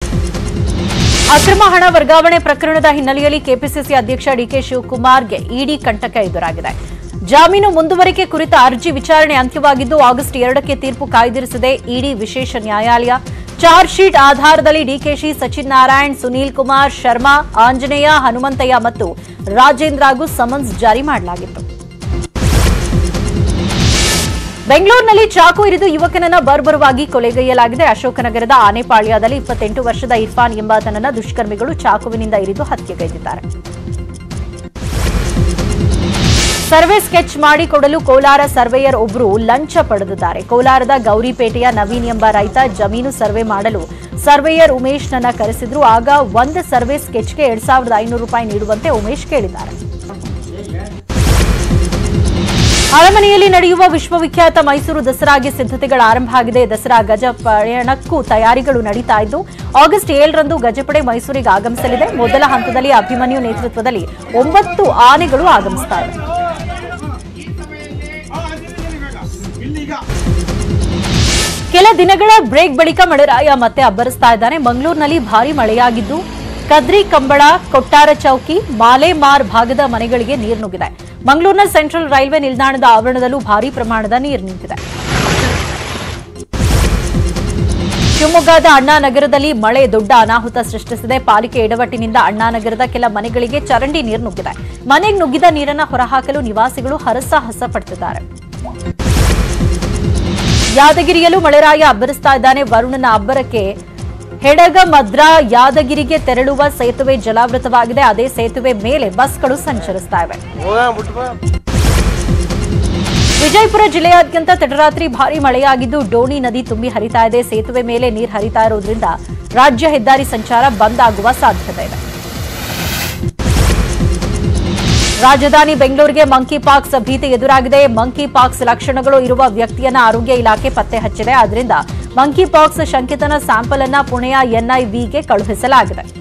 ಅಕ್ರಮ ಹಣ ವರ್ಗಾವಣೆ ಪ್ರಕರಣದ ಹಿನ್ನೆಲೆಯಲ್ಲಿ ಕೆಪಿಸಿಸಿ ಅಧ್ಯಕ್ಷ ಡಿಕೆ ಶಿವಕುಮಾರ್ಗೆ ಇಡಿ ಕಂಟಕ ಎದುರಾಗಿದೆ ಜಾಮೀನು ಮುಂದುವರಿಕೆ ಕುರಿತ ಅರ್ಜಿ ವಿಚಾರಣೆ ಅಂತ್ಯವಾಗಿದ್ದು ಆಗಸ್ಟ್ ಎರಡಕ್ಕೆ ತೀರ್ಪು ಕಾಯ್ದಿರಿಸಿದೆ ಇಡಿ ವಿಶೇಷ ನ್ಯಾಯಾಲಯ ಚಾರ್ಜ್ ಶೀಟ್ ಆಧಾರದಲ್ಲಿ ಡಿಕೆಶಿ ಸಚಿನ್ ನಾರಾಯಣ್ ಸುನೀಲ್ ಕುಮಾರ್ ಶರ್ಮಾ ಆಂಜನೇಯ ಹನುಮಂತಯ್ಯ ಮತ್ತು ರಾಜೇಂದ್ರಗೂ ಸಮನ್ಸ್ ಜಾರಿ ಮಾಡಲಾಗಿತ್ತು ಬೆಂಗಳೂರಿನಲ್ಲಿ ಚಾಕು ಇರಿದು ಯುವಕನನ್ನ ಬರ್ಬರವಾಗಿ ಕೊಲೆಗೈಯಲಾಗಿದೆ ಅಶೋಕನಗರದ ಆನೆಪಾಳ್ಯದಲ್ಲಿ ಇಪ್ಪತ್ತೆಂಟು ವರ್ಷದ ಇರ್ಫಾನ್ ಎಂಬಾತನನ್ನ ದುಷ್ಕರ್ಮಿಗಳು ಚಾಕುವಿನಿಂದ ಇರಿದು ಹತ್ಯೆಗೈದಿದ್ದಾರೆ ಸರ್ವೆ ಸ್ಕೆಚ್ ಮಾಡಿಕೊಡಲು ಕೋಲಾರ ಸರ್ವೇಯರ್ ಒಬ್ಬರು ಲಂಚ ಪಡೆದಿದ್ದಾರೆ ಕೋಲಾರದ ಗೌರಿಪೇಟೆಯ ನವೀನ್ ಎಂಬ ರೈತ ಜಮೀನು ಸರ್ವೆ ಮಾಡಲು ಸರ್ವೇಯರ್ ಉಮೇಶ್ನನ್ನ ಕರೆಸಿದ್ರು ಆಗ ಒಂದು ಸರ್ವೆ ಸ್ಕೆಚ್ಗೆ ಎರಡ್ ಸಾವಿರದ ಐನೂರು ರೂಪಾಯಿ ನೀಡುವಂತೆ ಉಮೇಶ್ ಕೇಳಿದ್ದಾರೆ ಅರಮನೆಯಲ್ಲಿ ನಡೆಯುವ ವಿಶ್ವವಿಖ್ಯಾತ ಮೈಸೂರು ದಸರಾಗೆ ಸಿದ್ಧತೆಗಳ ಆರಂಭ ಆಗಿದೆ ದಸರಾ ಗಜ ಪಯಣಕ್ಕೂ ತಯಾರಿಗಳು ನಡೀತಾ ಇದ್ದು ಆಗಸ್ಟ್ ಏಳರಂದು ಗಜಪಡೆ ಮೈಸೂರಿಗೆ ಆಗಮಿಸಲಿದೆ ಮೊದಲ ಹಂತದಲ್ಲಿ ಅಭಿಮನ್ಯು ನೇತೃತ್ವದಲ್ಲಿ ಒಂಬತ್ತು ಆನೆಗಳು ಆಗಮಿಸ್ತಾ ಇವೆ ಕೆಲ ದಿನಗಳ ಬ್ರೇಕ್ ಬಳಿಕ ಮಳೆರಾಯ ಮತ್ತೆ ಅಬ್ಬರಿಸ್ತಾ ಇದ್ದಾನೆ ಮಂಗಳೂರಿನಲ್ಲಿ ಭಾರಿ ಮಳೆಯಾಗಿದ್ದು ಕದ್ರಿ ಕಂಬಳ ಕೊಟ್ಟಾರ ಚೌಕಿ ಮಾಲೆಮಾರ್ ಭಾಗದ ಮನೆಗಳಿಗೆ ನೀರು ನುಗ್ಗಿದೆ ಮಂಗಳೂರಿನ ಸೆಂಟ್ರಲ್ ರೈಲ್ವೆ ನಿಲ್ದಾಣದ ಆವರಣದಲ್ಲೂ ಭಾರಿ ಪ್ರಮಾಣದ ನೀರು ನಿಂತಿದೆ ಶಿವಮೊಗ್ಗದ ಅಣ್ಣಾನಗರದಲ್ಲಿ ಮಳೆ ದೊಡ್ಡ ಅನಾಹುತ ಸೃಷ್ಟಿಸಿದೆ ಪಾಲಿಕೆ ಎಡವಟ್ಟಿನಿಂದ ಅಣ್ಣಾನಗರದ ಕೆಲ ಮನೆಗಳಿಗೆ ಚರಂಡಿ ನೀರು ನುಗ್ಗಿದೆ ಮನೆಗೆ ನುಗ್ಗಿದ ನೀರನ್ನ ಹೊರಹಾಕಲು ನಿವಾಸಿಗಳು ಹರಸಾಹಸ ಪಡ್ತಿದ್ದಾರೆ ಯಾದಗಿರಿಯಲ್ಲೂ ಮಳೆರಾಯ ಅಬ್ಬರಿಸ್ತಾ ಇದ್ದಾನೆ ವರುಣನ ಅಬ್ಬರಕ್ಕೆ ಹೆಡಗ ಮದ್ರಾ ಯಾದಗಿರಿಗೆ ತೆರಳುವ ಸೇತುವೆ ಜಲಾವೃತವಾಗಿದೆ ಅದೇ ಸೇತುವೆ ಮೇಲೆ ಬಸ್ಗಳು ಸಂಚರಿಸ್ತಾ ಇವೆ ವಿಜಯಪುರ ಜಿಲ್ಲೆಯಾದ್ಯಂತ ತಡರಾತ್ರಿ ಭಾರಿ ಮಳೆಯಾಗಿದ್ದು ಡೋಣಿ ನದಿ ತುಂಬಿ ಹರಿತಾ ಇದೆ ಸೇತುವೆ ಮೇಲೆ ನೀರು ಹರಿತಾ ಇರೋದ್ರಿಂದ ರಾಜ್ಯ ಹೆದ್ದಾರಿ ಸಂಚಾರ ಬಂದ್ ಆಗುವ ಸಾಧ್ಯತೆ ಇದೆ ರಾಜಧಾನಿ ಬೆಂಗಳೂರಿಗೆ ಮಂಕಿ ಪಾಕ್ಸ್ ಭೀತಿ ಎದುರಾಗಿದೆ ಮಂಕಿ ಪಾಕ್ಸ್ ಲಕ್ಷಣಗಳು ಇರುವ ವ್ಯಕ್ತಿಯನ್ನ ಆರೋಗ್ಯ ಇಲಾಖೆ ಪತ್ತೆ ಹಚ್ಚಿದೆ ಆದ್ದರಿಂದ ಮಂಕಿ ಪಾಕ್ಸ್ ಶಂಕಿತನ ಸ್ಯಾಂಪಲ್ ಅನ್ನ ಪುಣೆಯ ಎನ್ಐವಿಗೆ ಕಳುಹಿಸಲಾಗಿದೆ